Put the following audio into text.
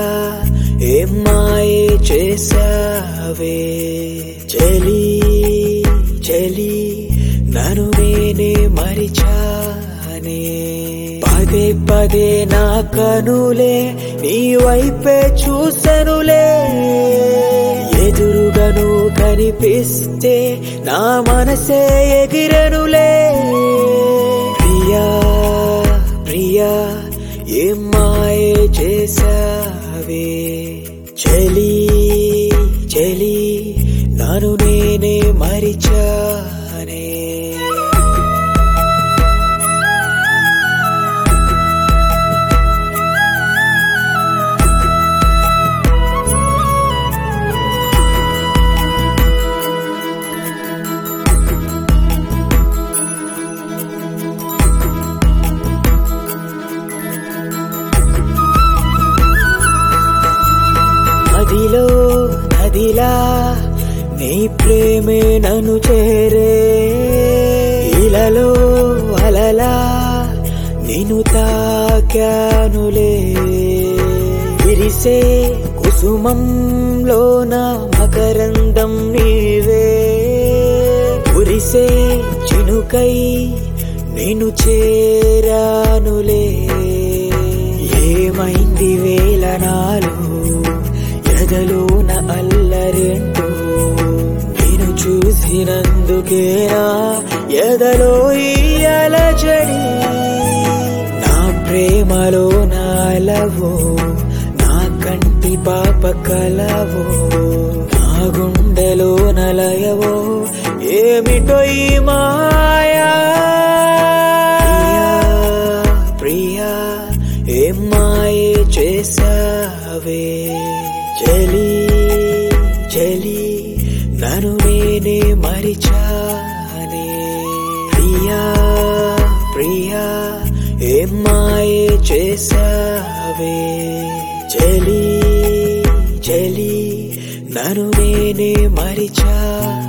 ఏం మాయే చేసావే చలి చలి నన్ను నేనే మరిచానే పదే పదే నా కనులే నీ వైపే చూసెనులే ఎదురుగను కనిపిస్తే నా మనసే ఎగిరెనులే ప్రియా ప్రియా ఏం మాయే చేసావే చలి చలి నన్ను నేనే మరిచానే నదిలో నదిలా నీ ప్రేమే నన్ను చేరే ఇలలో అలలా నిన్ను తాకానులే విరిసే కుసుమంలోన మకరందం నీవే కురిసే చినుకై నేను చేరానులే ఏమైంది వేల నాలో ఎదలోన అల్లరేంటో నేను చూసినందుకేనా ఎదలో ఈ అలజడి నా ప్రేమలో నాలవో నా కంటి పాప కలవో నా గుండెలో నలయవో ఏమిటో ఈ మాయా ప్రియా ఏం మాయే చేసావే చలి చలి నన్ను నేనే మరిచానే ప్రియా ప్రియా ఏం మాయే చేసావే చలి చలి నన్ను నేనే మరిచా